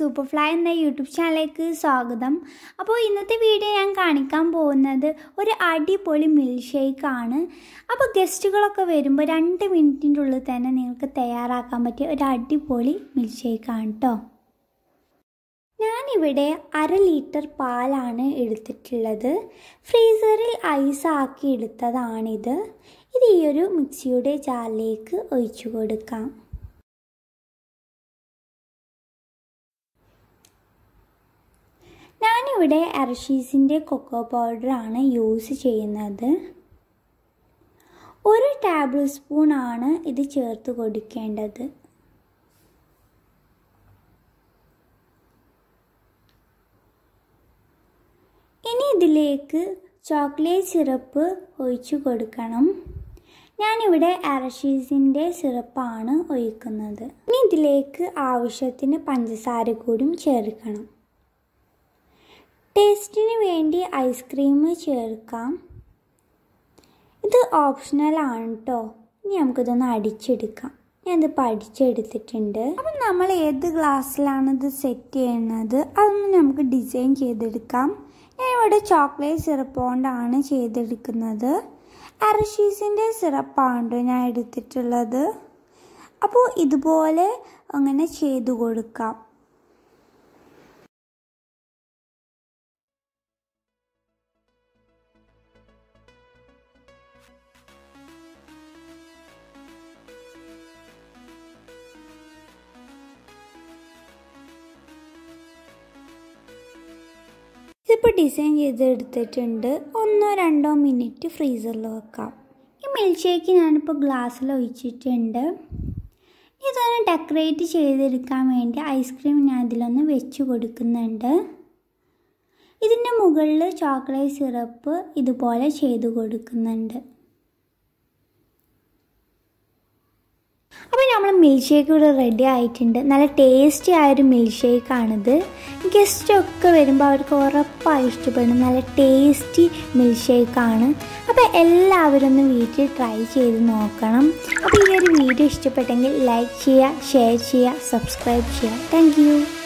super fly എന്ന YouTube ചാനലിലേക്ക് സ്വാഗതം അപ്പോൾ ഇന്നത്തെ വീഡിയോ ഞാൻ കാണിക്കാൻ പോകുന്നത് ഒരു അടിപൊളി മിൽക്ക് ഷേക്കാണ് അപ്പോൾ ഗസ്റ്റുകളൊക്കെ വരുമ്പോൾ രണ്ട് മിനിറ്റിൻ്റെ ഉള്ളിൽ തന്നെ നിങ്ങൾക്ക് തയ്യാറാക്കാൻ പറ്റിയ ഒരു അടിപൊളി മിൽക്ക് ഷേക്കാണ് കേട്ടോ ഞാനിവിടെ അര ലിറ്റർ പാലാണ് എടുത്തിട്ടുള്ളത് ഫ്രീസറിൽ ഐസ് ആക്കി എടുത്തതാണിത് ഇത് ഈ ഒരു മിക്സിയുടെ ജാറിലേക്ക് ഒഴിച്ചു കൊടുക്കാം ഞാനിവിടെ അർഷീസിൻ്റെ കൊക്കോ പൗഡറാണ് യൂസ് ചെയ്യുന്നത് ഒരു ടേബിൾ സ്പൂൺ ആണ് ഇത് ചേർത്ത് കൊടുക്കേണ്ടത് ഇനി ഇതിലേക്ക് ചോക്ലേറ്റ് സിറപ്പ് ഒഴിച്ചു കൊടുക്കണം ഞാനിവിടെ അരഷീസിൻ്റെ സിറപ്പാണ് ഒഴിക്കുന്നത് ഇനി ഇതിലേക്ക് ആവശ്യത്തിന് പഞ്ചസാര കൂടിയും ചേർക്കണം ടേസ്റ്റിന് വേണ്ടി ഐസ്ക്രീം ചേർക്കാം ഇത് ഓപ്ഷണലാണ് കേട്ടോ ഇനി നമുക്കിതൊന്ന് അടിച്ചെടുക്കാം ഞാനിതിപ്പോൾ അടിച്ചെടുത്തിട്ടുണ്ട് അപ്പം നമ്മൾ ഏത് ഗ്ലാസ്സിലാണ് ഇത് സെറ്റ് ചെയ്യുന്നത് അതൊന്ന് നമുക്ക് ഡിസൈൻ ചെയ്തെടുക്കാം ഞാൻ ഇവിടെ ചോക്ലേറ്റ് സിറപ്പ് കൊണ്ടാണ് ചെയ്തെടുക്കുന്നത് അരഷീസിൻ്റെ സിറപ്പാണ് ഞാൻ എടുത്തിട്ടുള്ളത് അപ്പോൾ ഇതുപോലെ അങ്ങനെ ചെയ്തു കൊടുക്കാം ഇതിപ്പോൾ ഡിസൈൻ ചെയ്തെടുത്തിട്ടുണ്ട് ഒന്നോ രണ്ടോ മിനിറ്റ് ഫ്രീസറിൽ വെക്കാം ഈ മിൽക്ക് ഷേക്ക് ഞാനിപ്പോൾ ഗ്ലാസ്സിൽ ഒഴിച്ചിട്ടുണ്ട് ഇതൊന്ന് ഡെക്കറേറ്റ് ചെയ്തെടുക്കാൻ വേണ്ടി ഐസ്ക്രീം ഞാൻ ഇതിലൊന്ന് വെച്ച് കൊടുക്കുന്നുണ്ട് ഇതിൻ്റെ മുകളിൽ ചോക്ലേറ്റ് സിറപ്പ് ഇതുപോലെ ചെയ്ത് കൊടുക്കുന്നുണ്ട് അപ്പോൾ നമ്മൾ മിൽക്ക് ഷേക്ക് ഇവിടെ റെഡി ആയിട്ടുണ്ട് നല്ല ടേസ്റ്റി ആയൊരു മിൽക്ക് ഷേക്കാണിത് ഗസ്റ്റൊക്കെ വരുമ്പോൾ അവർക്ക് ഉറപ്പായി ഇഷ്ടപ്പെടും നല്ല ടേസ്റ്റി മിൽക്ക് ഷേക്കാണ് അപ്പോൾ എല്ലാവരും ഒന്ന് വീട്ടിൽ ട്രൈ ചെയ്ത് നോക്കണം അപ്പോൾ ഈ ഒരു വീഡിയോ ഇഷ്ടപ്പെട്ടെങ്കിൽ ലൈക്ക് ചെയ്യുക ഷെയർ ചെയ്യുക സബ്സ്ക്രൈബ് ചെയ്യുക താങ്ക്